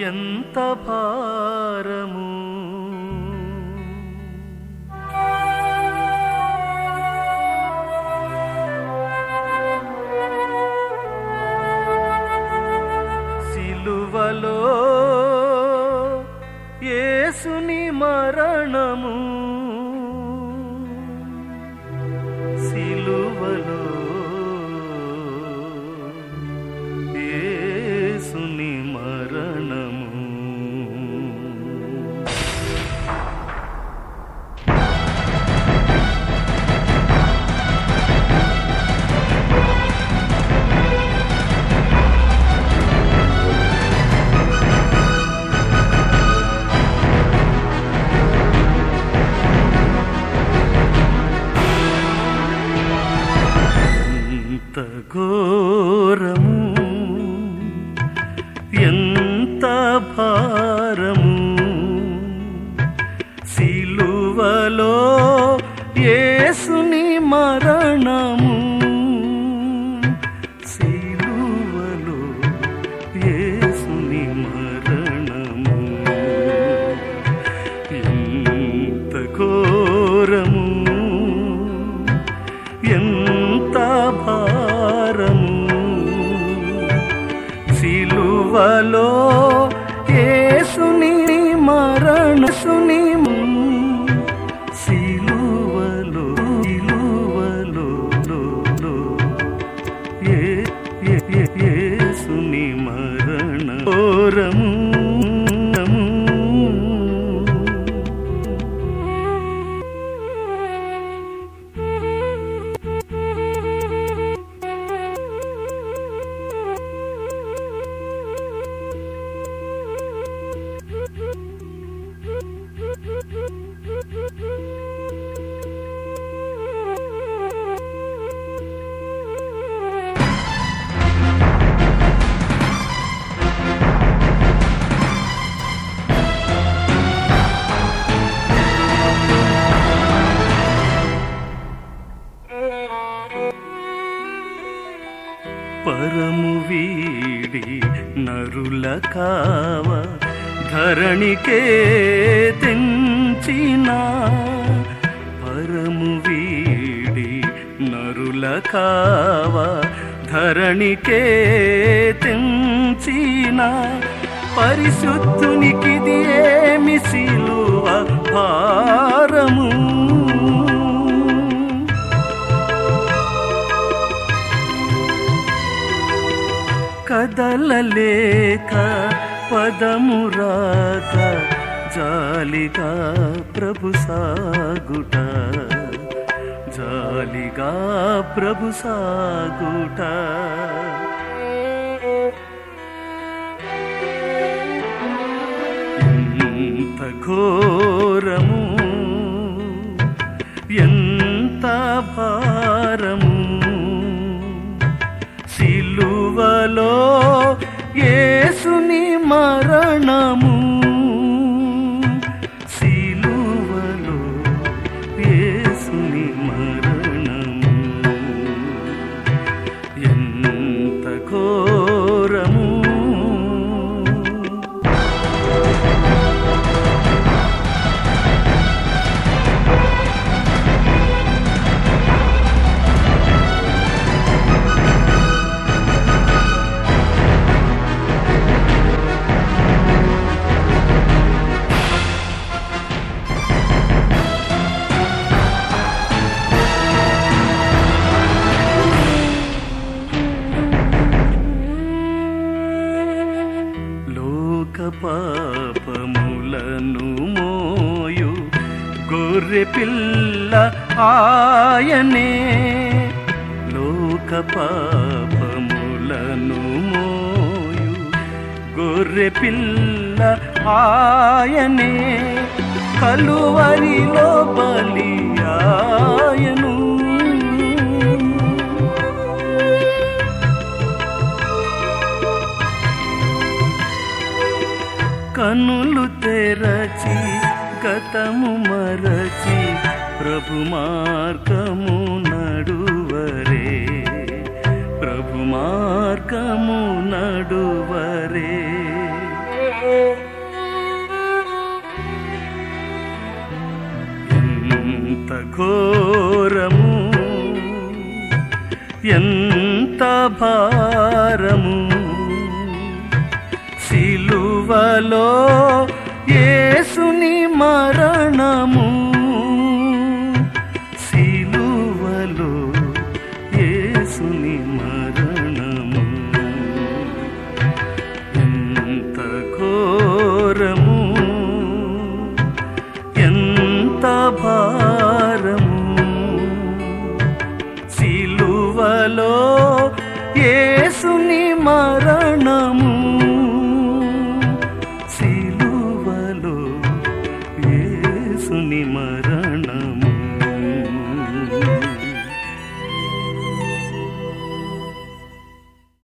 ఎంత భారము సిలువలో యేసుని మరణము సిలువలో యేసుని మరణము ఎంత ఘోరము ఎంత భారము సిలువలో యేసుని మరణము సిలువలో యేసుని మరణము ఎంత ఘోరము ఎంత భారము సిలువలో యేసుని మరణసుని సిలువలో సిలువలో లో, లో, ఏ- ఏ- ఏ- యేసుని మరణ ఘోరము పరము వీడి నరుల కావ ధరణికే తెంచిన పరము వీడి నరుల కావ ధరణికే తెంచిన పరిశుద్ధునికిది ఏమి సిలువ భారము కదలలేక పదమురాక జాలిగా ప్రభు సాగుట జాలిగా ప్రభు సాగుట ఎంత ఘోరము ఎంత భారము సిలువలో యేసుని మరణము సిలువలో యేసుని మరణము ఎంత ఘోరము లోక పాపములను మోయు గొర్రె పిల్ల ఆయనే లోక పాపములను మోయు గొర్రె పిల్ల ఆయనే కలువరిలో బలి ఆయను కనులు తెరచి గతము మరచి ప్రభు మార్గము నడువరే ప్రభు మార్గము నడువరే ఎంత భారము సిలువలో యేసుని మరణము సిలువలో యేసుని మరణము ఎంత ఘోరము ఎంత భారము సిలువలో యేసుని మరణము సిలువలో యేసుని మరణము